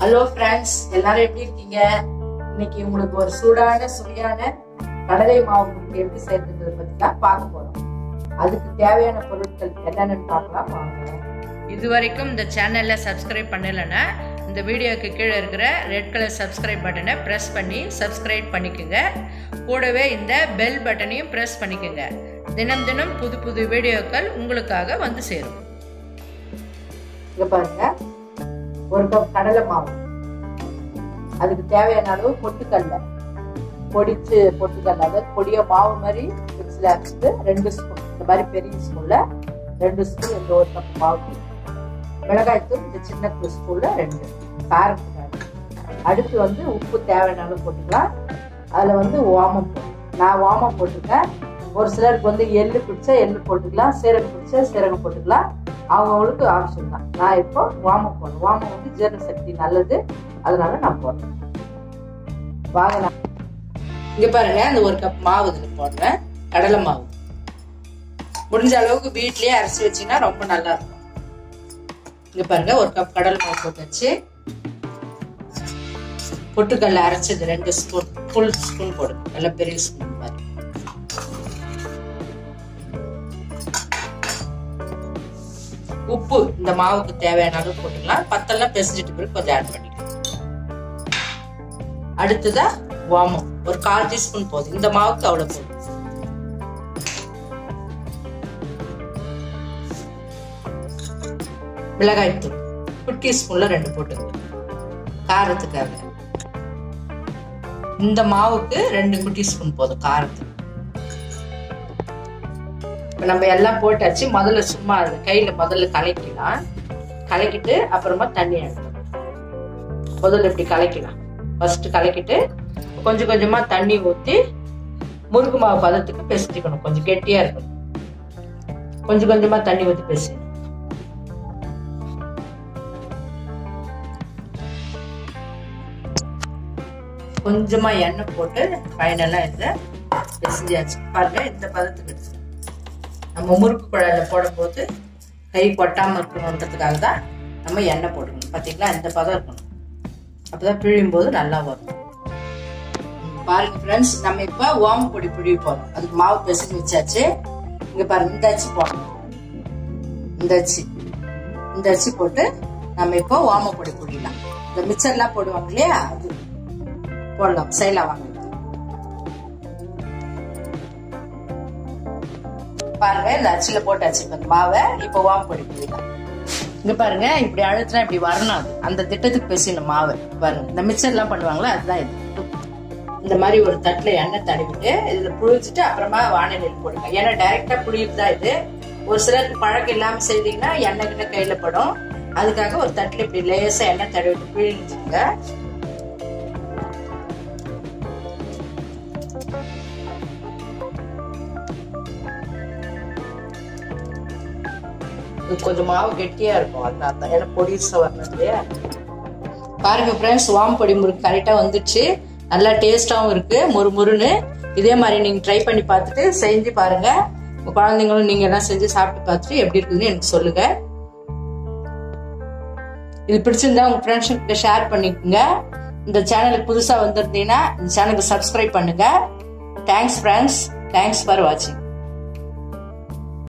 hello friends எல்லாரும் எப்படி இருக்கீங்க இன்னைக்கு உங்களுக்கு ஒரு சூடான சுவையான கடலை மாவு முறுக்கு எப்படி செய்யறதுன்றத பத்தி தான் பார்க்க போறோம் அதுக்கு தேவையான பொருட்கள் என்னென்னு பார்க்கலாம் வாங்க இது வரைக்கும் இந்த சேனலை சப்ஸ்கிரைப் பண்ணலைன்னா இந்த வீடியோக்கு கீழே இருக்கிற ரெட் கலர் சப்ஸ்கிரைப் பட்டனை ப்ரெஸ் பண்ணி சப்ஸ்கிரைப் பண்ணிக்கோங்க கூடவே இந்த பெல் பட்டனையும் ப்ரெஸ் பண்ணிக்கோங்க தினம் தினம் புது புது வீடியோக்கள் உங்களுக்காக வந்து சேரும் இங்க பாருங்க ஒரு கப் கடலை மாவு அதுக்கு தேவையான அளவு பொட்டுக்கடலை பொடிச்சு பொட்டுக்கடலை அதாவது பொடிய மாவு மாதிரி மிக்ஸில் அரைச்சிட்டு ரெண்டு ஸ்பூன் இந்த மாதிரி பெரிய ஸ்பூன்ல ரெண்டு ஸ்பூன் இந்த ஒரு கப் மாவு மிளகாய்த்தூள் இந்த சின்ன ஸ்பூன்ல ரெண்டு காரத்துக்காக அடுத்து வந்து உப்பு தேவையான அளவு போட்டுக்கலாம் அதில் வந்து ஓமம் போடும் நான் ஓமம் போட்டிருக்கேன் ஒரு சிலருக்கு வந்து எள்ளு பிடிச்சா எள்ளு போட்டுக்கலாம் சீரகம் பிடிச்சா சீரகம் போட்டுக்கலாம் அவங்கவுங்களுக்கு ஆப்ஷன் தான் நான் இப்போ வாமம் போடுறேன் வாமம் வந்து ஜீரண சக்தி நல்லது அதனால நான் போடுறேன் வாங்க நான் இங்க பாருங்க அந்த ஒரு கப் மாவு இதில் போடுறேன் கடலை மாவு முடிஞ்ச அளவுக்கு வீட்லயே அரைச்சி வச்சீங்கன்னா ரொம்ப நல்லா இருக்கும் இங்க பாருங்க ஒரு கப் கடலை மாவு போட்டு வச்சு பொட்டுக்கல்ல அரைச்சது ரெண்டு ஸ்பூன் ஃபுல் ஸ்பூன் போடு நல்ல பெரிய ஸ்பூன் மாதிரி உப்பு இந்த மாவுக்கு தேவையான அளவு போட்டுக்கலாம் பத்தெல்லாம் பிசைஞ்சிட்டு பிறகு கொஞ்சம் ஆட் பண்ணிக்கலாம் அடுத்ததா வாமம் ஒரு கால் டீஸ்பூன் போதும் இந்த மாவுக்கு அவ்வளவு போதும் மிளகாய்த்தூள் குட்டி ஸ்பூன்ல ரெண்டு போட்டுக்கலாம் காரத்துக்காக இந்த மாவுக்கு ரெண்டு குட்டி ஸ்பூன் போதும் காரத்துக்கு இப்போ நம்ம எல்லாம் போட்டாச்சு முதல்ல சும்மா அது கையில் முதல்ல கலக்கிக்கலாம் கலக்கிட்டு அப்புறமா தண்ணி எடுக்கணும் முதல்ல இப்படி கலக்கலாம் ஃபர்ஸ்ட் கலக்கிட்டு கொஞ்சம் கொஞ்சமா தண்ணி ஊற்றி முறுக்கு மாவு பதத்துக்கு பிசைஞ்சுக்கணும் கொஞ்சம் கெட்டியா இருக்கணும் கொஞ்சம் கொஞ்சமா தண்ணி ஊற்றி பிசையணும் கொஞ்சமா எண்ணெய் போட்டு ஃபைனலா இதை பிசைஞ்சாச்சு பாருங்க இந்த பதத்துக்கு எடுத்து நம்ம முறுக்கு குழாயில போடும்போது கை கொட்டாமல் இருக்கணுன்றதுக்காக தான் நம்ம எண்ணெய் போட்டுக்கணும் பார்த்தீங்களா இந்த பதம் இருக்கணும் அப்போதான் பிழியும் போது நல்லா வரும் பாருங்க ஃப்ரெண்ட்ஸ் நம்ம இப்போ ஓம பொடி பிழிவு போகிறோம் அதுக்கு மாவு பிசைஞ்சு வச்சாச்சு இங்கே பாருங்க இந்த அச்சு போடணும் இந்த அச்சு இந்த அச்சு போட்டு நம்ம இப்போ ஓம பொடி பிடிக்கலாம் இந்த மிச்சர்லாம் போடுவாங்க இல்லையா அது போடலாம் சைடில் வாங்க பாருங்க இந்த அச்சில போட்டாச்சு இப்ப இந்த மாவை இப்ப வாம் பொடி பிடிக்கலாம் இங்க பாருங்க இப்படி அழுத்தினா இப்படி வரணும் அது அந்த திட்டத்துக்கு பேசின மாவை பாருங்க இந்த மிக்சர் எல்லாம் பண்ணுவாங்களா அதுதான் இது இந்த மாதிரி ஒரு தட்டுல எண்ணெய் தடவிட்டு இதுல புழிஞ்சிட்டு அப்புறமா வானிலையில் போடுங்க ஏன்னா டைரக்டா புளியுது தான் இது ஒரு சிலருக்கு பழக்கம் இல்லாம செய்தீங்கன்னா எண்ணெய் கிட்ட கையில படும் அதுக்காக ஒரு தட்டுல இப்படி லேசா எண்ணெய் தடவிட்டு பிழிஞ்சுங்க கொஞ்சம் மாவு கெட்டியா இருக்கும் அதனால தான் ஏன்னா பொடிசா வரணும் இல்லையா பாருங்க ஃப்ரெண்ட்ஸ் வாம் பொடி முறுக்கு கரெக்டாக வந்துச்சு நல்லா டேஸ்டாகவும் இருக்கு முறு முறுன்னு இதே மாதிரி நீங்க ட்ரை பண்ணி பார்த்துட்டு செஞ்சு பாருங்க உங்க குழந்தைங்களும் நீங்க எல்லாம் செஞ்சு சாப்பிட்டு பார்த்துட்டு எப்படி இருக்குதுன்னு எனக்கு சொல்லுங்க இது பிடிச்சிருந்தா உங்க ஃப்ரெண்ட்ஸ் கிட்ட ஷேர் பண்ணிக்கோங்க இந்த சேனலுக்கு புதுசா வந்திருந்தீங்கன்னா இந்த சேனலுக்கு சப்ஸ்கிரைப் பண்ணுங்க தேங்க்ஸ் ஃப்ரெண்ட்ஸ் தேங்க்ஸ் ஃபார் வாட்சிங்